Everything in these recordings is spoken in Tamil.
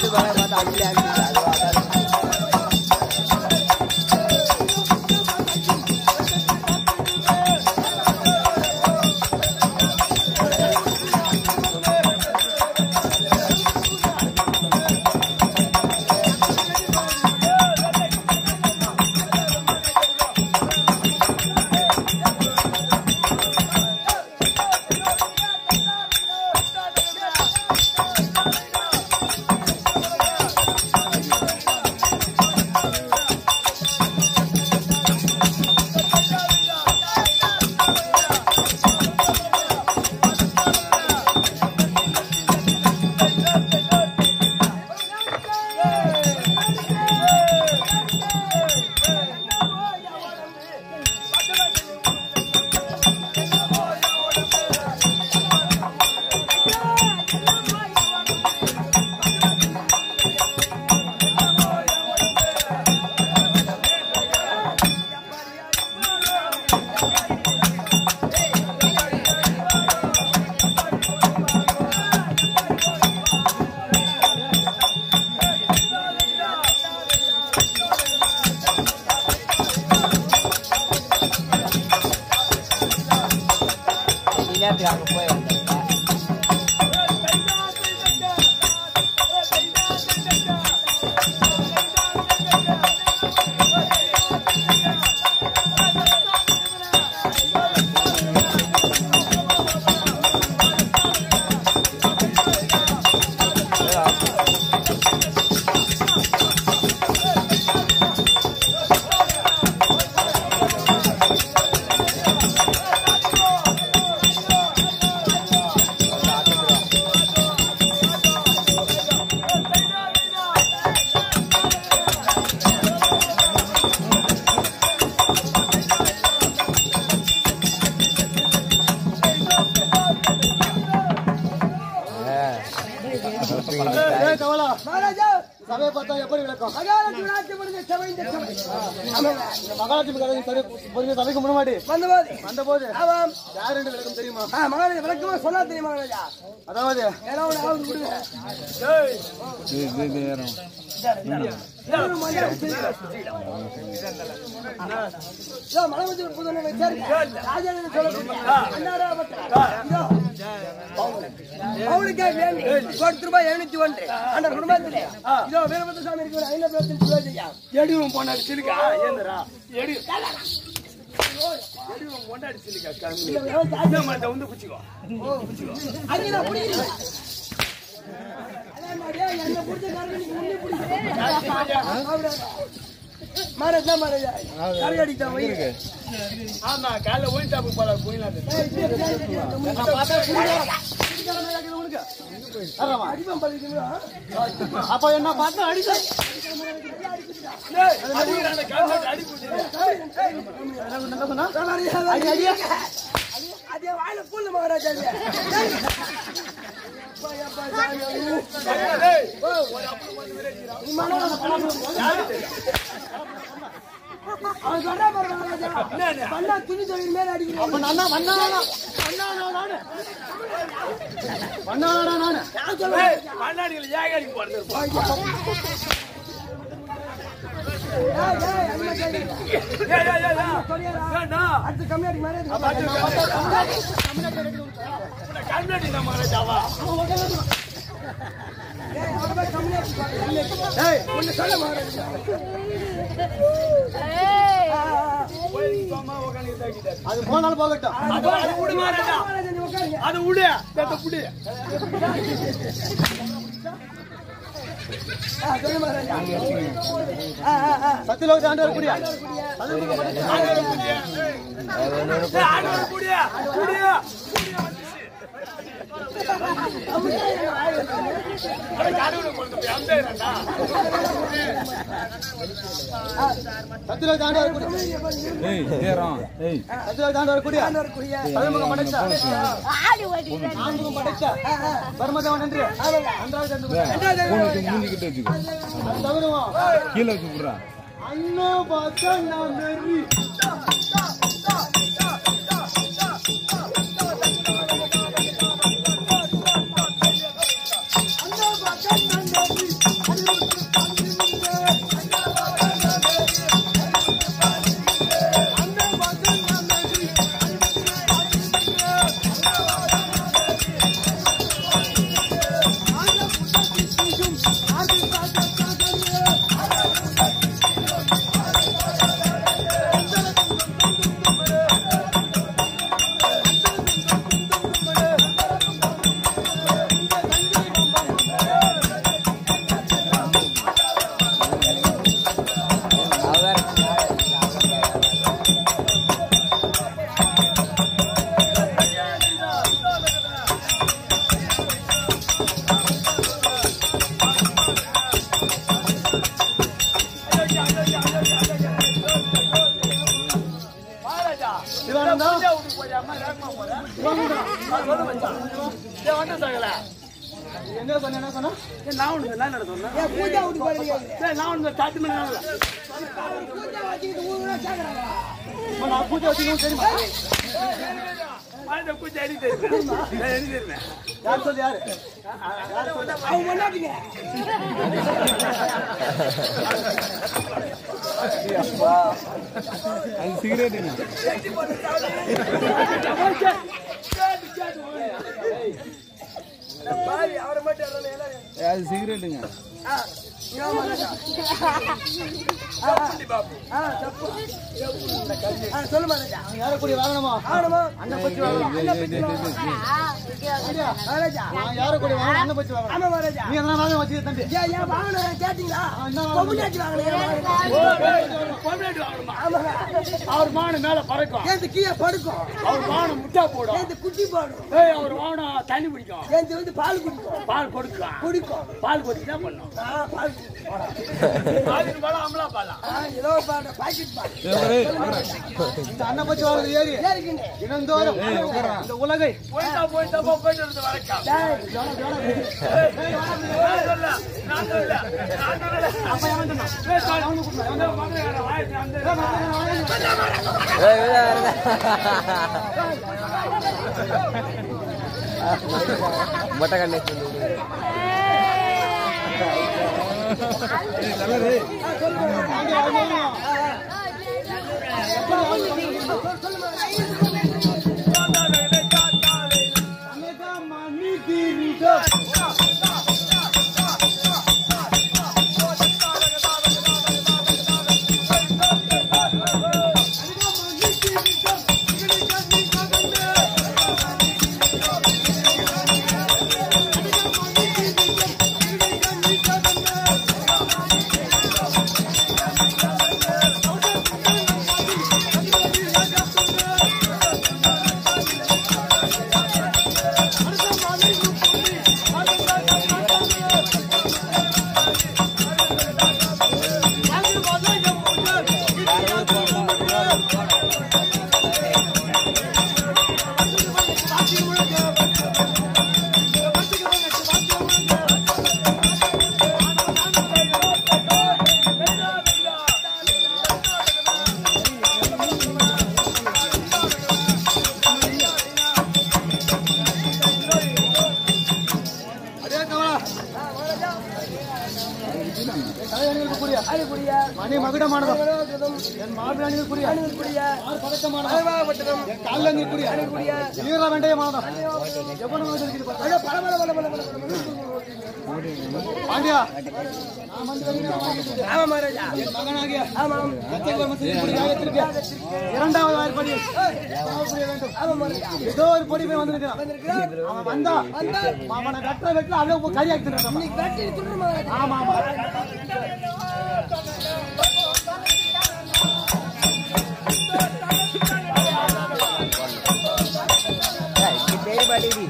வீட்டு வேலை பார்த்து அடிக்கடி அடிக்கடி அதுவா அதான். நீ நேரத்துக்கு அங்க போய் வந்தேன் சபையை பார்த்தா எப்படி விளக்கம் மகாலட்சுமி கதை சரி பொறுமை சபைக்கு முன்னாடி வந்தபோது வந்த போது ஆமாம் யார் என்று விளக்கம் தெரியுமா ஆ, மகாராஜா விளக்கமா சொன்னா தெரியுமா மகாராஜா அதாவது ஏன்னா ஒண்ணு ஆகுது விடுங்க இதோ மலைமஞ்சள் புதுவனை வச்சாருங்க. ராஜாவின் சொல்லக்கூடிய அன்னாரா பட்டா. இதோ, பவுனுக்கே வேண்டி கோடி ரூபாய் எழுநூத்தி ஒன்று அந்த குடும்பத்திலே இதோ வீரபத்ர சாமி இருக்கிற ஐநூறு பேருக்கு சிவாஜியா எடிவும் பொண்டாடி சிலுக்கா ஏந்திரா எடி எடிவும் பொண்டாடி சிலுக்கா கம்மி மாட்ட வந்து குச்சிக்கோ அங்கே நான் பிடிக்கிறேன் அதான் மாதிரியா, என்னை பிடிச்ச காரணம் நீங்க உன்னை பிடிக்கிறேன். மகாராஜா மகாராஜா கரை அடித்தான் வயிறு ஆமா காலைல ஓய் டாப்பு போல போயிடலாம் அடிப்பம் பள்ளிக்குங்களா அப்ப என்ன பார்த்தா அடிக்க அடி அதே வாயில புல்லு மகாராஜா இல்ல. அப்பா, அப்பா, சாமி, ஐயோ. நீ மனோரமா பணம் அவன் சொல்றா பாரு மகாராஜா. பண்ணா துணி தொழில் மேல அடிக்கிறேன் அப்ப நான் தான் வந்தானா வந்தானா நானு வந்தானா நானு கண்ணாடியில் ஏகாடி போறது ஏய், ஏய், அண்ணா கேக்குது. சொல்லியாரா? அடுத்து கம்மியாடி மாதிரி கண்ணாடி நம்ம மகாராஜாவா ஏய், அவன் போய் கம்மியாடி பாரு. ஏய் ஒண்ணு சொல்ல மகாராஜா. ஆ, ஆ, ஆ. கோயிலுக்கு சும்மா உட்காந்து தாக்கிட்டாரு அது போனாலும் போகட்டும் அது அது விடு மகாராஜா மகாராஜா, நீ உட்காருங்க. அது விடு இந்த புடி ஆ, சொல்லு மகாராஜா. ஆ, ஆ, ஆ. சத்தியலோகத்தை ஆண்டவர் கூடிய ஆண்டவர் புடியா புடியா கடவுளை கொண்டு போய் அம்பேரண்டா சத்தியலோகத்தை ஆண்டவர் கூடிய சத்தியலோகத்தை ஆண்டவர் கூடிய ஆண்டவருக்குரிய சதுமுகம் படைத்த ஆண்முகம் படைத்த பரமதேவன் என்று அன்றாவது என்று தவிரவும் கீழே வச்சு விடுறா அண்ணா பார்த்தா நான் வெறி அண்ணா பார்த்தா நான் நன்றி. என்ன சகல என்ன சொன்ன என்ன சொன்ன நான் ஒண்ணு என்ன நட சொன்னேன் ஏன் பூஜா விட்டு போறீங்க சரி, நான் ஒண்ணு தட்டு மணி நேரம் பூஜா வச்சுக்கிட்டு ஊருனா சேர்க்கறாங்க அம்மா, நான் பூஜை வச்சுக்கணும் தெரியுமா மழை பூச்சி அடி தெரியுமா அடி தெரியுமே யார் சொல்லு யாரு அவங்க கொண்டாடுங்க பாவி அவரை மட்டும் யாரும் எல்லாரும் அது சிகரெட்டுங்க ஆ, ஞாபகம் இருக்கா? ஆ, ஆ, தப்பு. ஆ, சொல்லு மகாராஜா. யாரை கூடிய வாங்கணுமா ஆகணுமா? அண்ணன் பச்சு வாங்கலாம் அண்ணன் பத்தி வாங்கணும். மகாராஜா. நான் யாரை கூடிய வாங்கணும் அண்ணன் பச்சு வாங்கலாம் ஆமா மகாராஜா. நீ எதனா வாங்க வச்சு தம்பி ஏன், ஏன் வாங்கணும்? கேட்டீங்களா? என்ன வாங்கணும்? கொம்புநாச்சி வாங்கணும், ஏன் வாங்கணும்? பொம்னாடி வாங்கணுமா ஆமாங்க. அவர் மானு மேல பறக்கும் ஏன் இந்த கீழே படுக்கும்? அவர் மானம் முட்டா போடும் ஏன் இந்த குட்டி போடும்? ஏய் அவர் மானம் தண்ணி பிடிக்கும் ஏன் இது வந்து பால் குடிக்கும்? பால் கொடுக்கலாம் குடிக்கும். பால் கொடுத்து என்ன பண்ணும் ஆ, பால் குடிக்கும். பாலுக்கு பாலம் அமலா பாலாம் ஆ, ஏதோ ஒரு பால், பாக்கெட் பால். இந்த அண்ணன் பச்சு வாங்குறது ஏறி ஏறிக்கிங்க. தினந்தோறும் இந்த உலகை போயிட்டா போயிட்டா போ, போயிட்டு இருந்து வரைக்கும் டேய், நான் சொல்ல நான் சொல்ல நான் சொல்லல அப்ப அவன் சொன்னான் ஏய், சார், அவனை கூப்பிடு. அவன் தான் மதுரைக்காரன். வாய், அந்த- மொட்டை கண்ணே அதே கவலா தலைவணிகளுக்குரிய அணிகுடிய, மணி மகுடமானதும் மனோகரம், என் மாபிராணிகளுக்குரிய அணிகுடிய, ஆறு பதக்கமானதும் அருவாபட்டணம், என் காலங்களுக்குரிய வீர வெண்டையமானதும் எவ்வளவு இருக்குது பாரு. ஐயோ, பல, பல, பல, பல, பல, பல. பாண்டியா ஆமா மகாராஜா என் மகனாகிய ஆமாம் சத்தியகுமாரத்திற்கு யாகத்திற்கு இரண்டாவது வாய்ப்படி புரிய வேண்டும் ஆமா மகாராஜா ஏதோ ஒரு பொடி போய் வந்திருக்கிறான் வந்திருக்கிறார். அவன் வந்தா அவனை வெட்ட வெட்ட அளவு கறி ஆக்கிட்டு இன்னைக்கு வெட்டி துண்டு மகாராஜா ஆமா ஆமா பேர் பாடிடி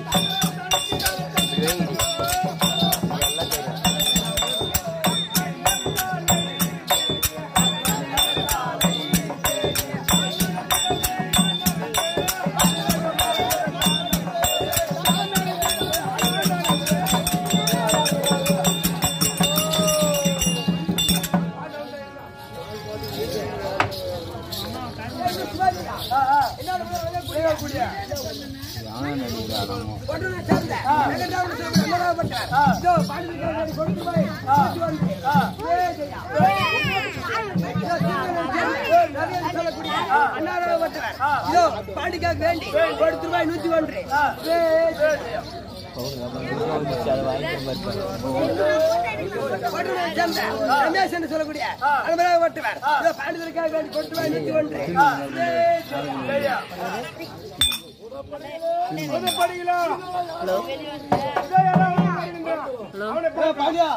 பாண்டிக்காக வேண்டி கொடுத்து ரூபாய் நூத்தி ஒன்று ரமேஷ் என்று சொல்லக்கூடிய அனுமதியாக ஓட்டுவார் இதோ பாண்டியருக்காக வேண்டி கொடுத்து ரூபாய் நூத்தி ஒன்று ஏய், பாண்டியா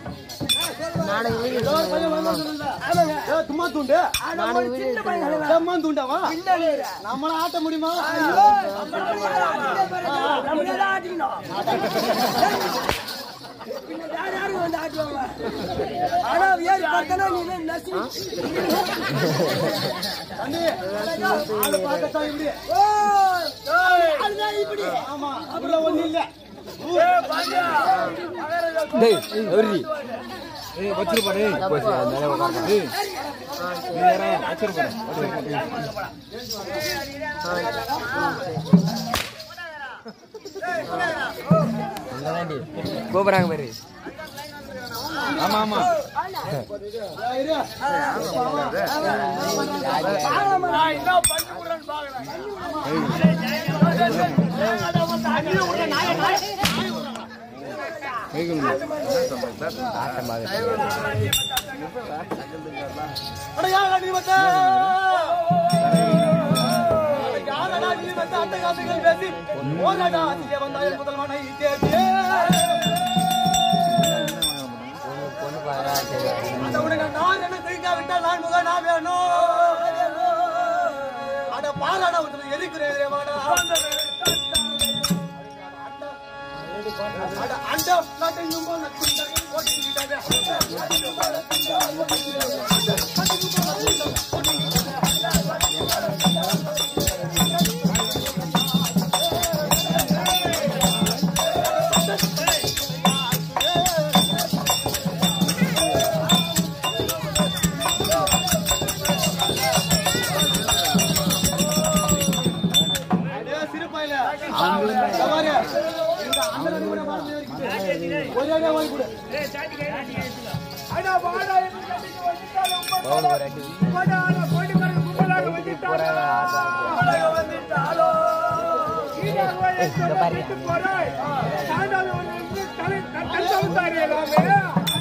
ஏதோ ஒரு பையன் வந்திருந்தா. ஆமாங்க ஏய், தும்மா துண்டு ஆனா ஒரு சின்ன பையன் செம்மா துண்டாவா பின்னாடி நம்மள ஆட்ட முடியுமா தம்பி ஆளு பார்க்கத்தான் இப்படி ஆமா அப்படிலாம் ஒண்ணு இல்ல டேய் எவரி ஏய் வச்சிருப்பா டேய் போச்சு மேலே உட்கார்ந்து டேய் நீ யாரா வச்சிருப்பா கூப்பிடுறாங்க பாரு ஆமா ஆமா அடையாக நீ வந்த அடையாக நீ வந்த அட்டகாசங்கள் பேசி ஓரடா அதிக வந்தாய் முதல்வனை தேடியே பொண்ணு பாரா சரி அந்த உனக்கு நான் என்ன செய்ய விட்டால் நான் முக நான் வேணும் அட பாலாட ஒருத்தர் எரிக்கிறேன் வாடா அட அண்டம் நாட்டையும் போட்டிக்கிட்டாங்க அடே சிறுபாயில சவாரி இந்த அந்த கூட மறந்து இருக்குது ஒரே அடி வாங்கி கொடு அடா வாடா என்று கட்டிட்டு வந்துட்டாலும் வாடா, ஆனா கோடி மரம் கும்பலாக வந்துட்டாளோ. கும்பலாக வந்துட்டாளோ. ஈடாக எத்தனை விட்டு போறாய். சாண்டாளி ஒன்று இருந்து தலை த- தலை தவிர்த்தாரே எல்லாமே.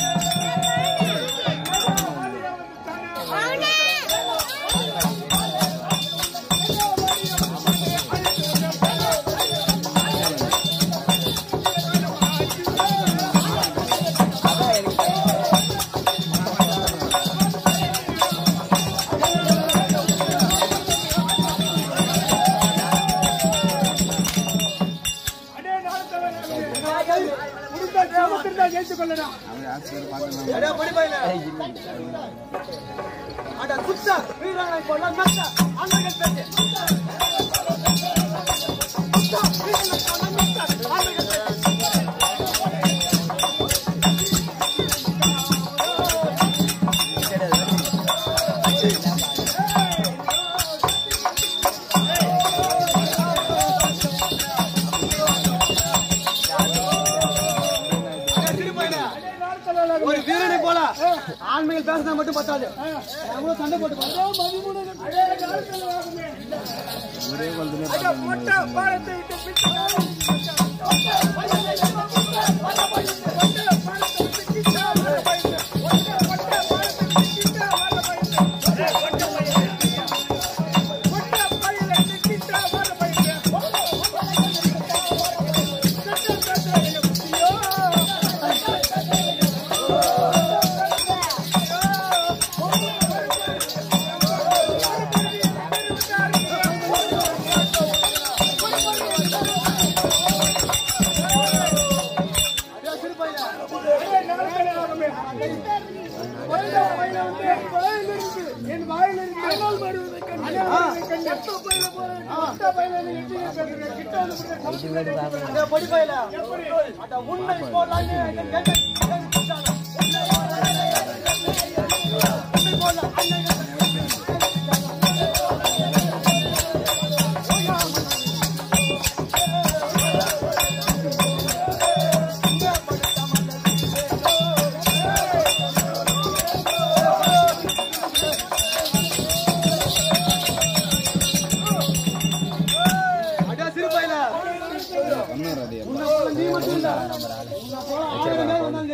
அடே நாளத்தவன் முடிந்தா சிவத்திருந்தா ஜெயித்துக் கொள்ளடா அடே படிப்பாயில அட சுத்த வீரனை போல மெத்த அண்ணன் பேச்சு சுத்த வீரனை போல மெத்த அண்ணன் பேச்சு ஒரு வீரனை போல ஆண்மையில் பேசினா மட்டும் பத்தாது நம்மளும் சண்டை போட்டு அடா மொட்டை பாலத்தை விட்டு பிச்சு என் வாயிலிருந்து அனல் வருவதை கண்டு எத்த பயில போறேன் எத்த பயில எட்டியே பேசுறேன் கிட்ட வந்து விடுறேன். படிப்பாயில அட உண்மை போலாங்க அட சிறுபாயில உன்னை போல நீ மட்டும் இல்ல உன்னை போல ஆயிரம் பேர் வந்தாலும்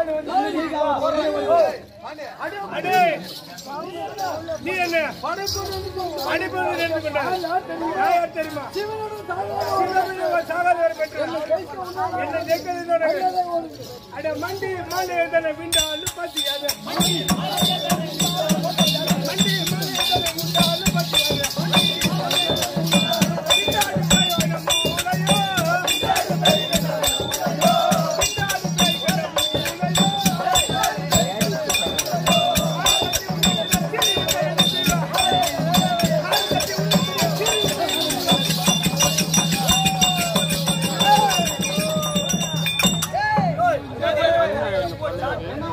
சரி அடே நீ என்ன அடிப்பது ரெண்டு கொண்டா யார் தெரியுமா சிவனுடைய சாகாதவர் பெற்றார் என்ன ஜெயிக்கிறது அட மண்டி மாலை எதனை விண்டாலும் பாத்தியாத மண்டி மாலை எதனை விண்டாலும் பாத்தியாத அட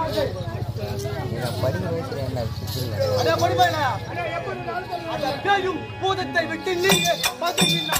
அடே பொடி பையனா அந்த பேயும் பூதத்தை விட்டு நீங்க பாத்தீங்கன்னா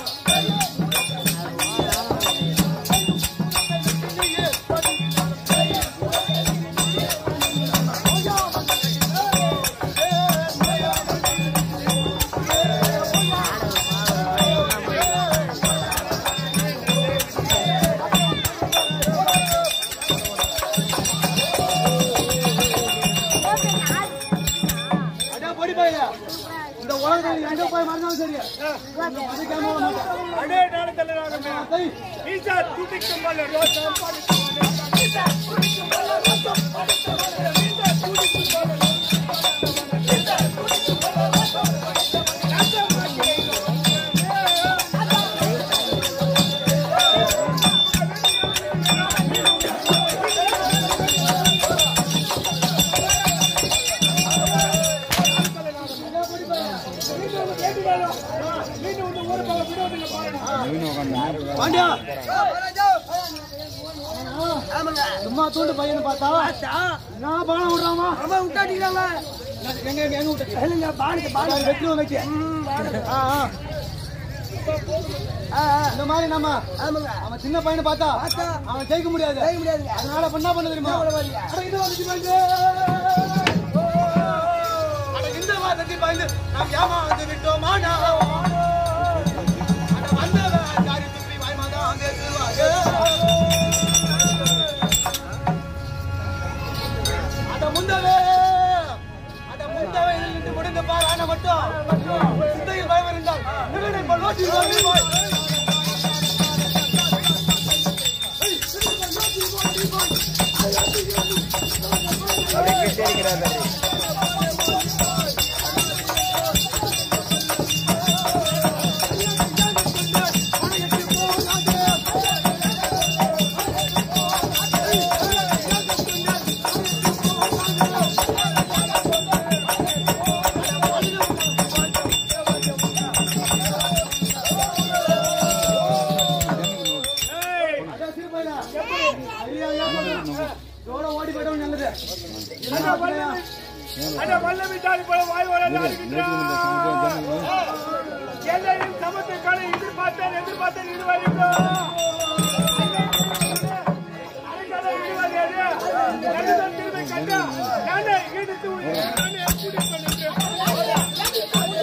அடே பொடி பையனா இந்த உலகத்தில் எங்க போய் மறந்தாலும் சரி அதுக்காம விட மாட்டேன் அடே நாளத்தில் நாகமே ஏய், ஈசா துதிக்கும் போல ரோசம் படுத்தும் போல ஈசா துதிக்கும் போல ரோசம் படுத்தும் போல ஈசா துதிக்கும் போல ஈசா துதிக்கும் போல ரோசம் படுத்தும் போல ராசம் நீங்க வந்து ஒரு பக்கம் விரோதிங்க பாருங்க பாண்டியா சும்மா தூண்டு பையனை பார்த்தா நான் பானம் விடுறாமா அம்மா விட்டாட்டிக்கிறாங்க எங்க எங்க எங்க விட்டு இல்லைங்க பானுக்கு பாடம் வெற்றியும் வச்சு ஆ, ஆ. ஆ ஆ இந்த மாதிரி நம்ம ஆமாங்க அவன் சின்ன பையனை பார்த்தா பார்த்தா அவன் ஜெயிக்க முடியாது செய்ய முடியாதுங்க அதனால அப்ப என்ன பண்ண தெரியுமா எவ்வளவு வலியா? அட, இது வந்துச்சு பாருங்க. அட, இந்த வாதத்தில் பயந்து நாம் ஏமாந்து விட்டோமா நாம்? அட, வந்தவன் ஜாரி துப்பி வாய்மாதான் பேசுவாங்க. அட, முந்தவே அட, முந்தவே இதில் நின்று முடிந்த பார் ஆன மட்டும் சிந்தையில் பயம் இருந்தால் நிகழை போல் ஓட்டி வாழ்வாய். அட, சிறு பையனா. ஐயா, ஐயா, சொல்றேன். இதோட ஓடி போயிட்டவன் நல்லது அட வல்லவி அட வல்லவி தாடி போல வாய் வர நாடுகின்றான் எல்லையும் சமத்தை காலை எதிர்பார்த்தேன் எதிர்பார்த்தேன் இது வரைக்கும் அரைக்கடை இடுவது எது? நடுதல் திரும்பி கண்டா, நானே இடித்து விடுவேன், நானே குடிப்பேன் என்று.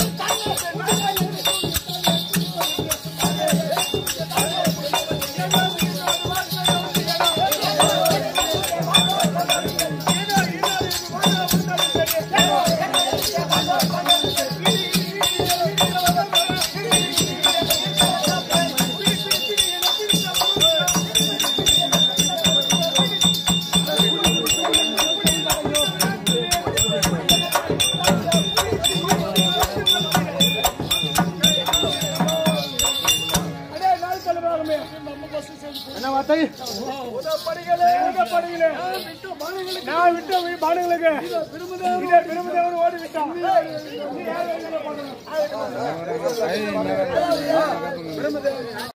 அடே, நாள் தலைவராகமே. என்ன வார்த்தை உதப்படுகளே, உதப்படுகளே. நான் விட்ட பானுங்களுக்கு இதே பெருமிதவன் ஓடி விட்டான் நீ யாரை இதில் பண்ணணும்?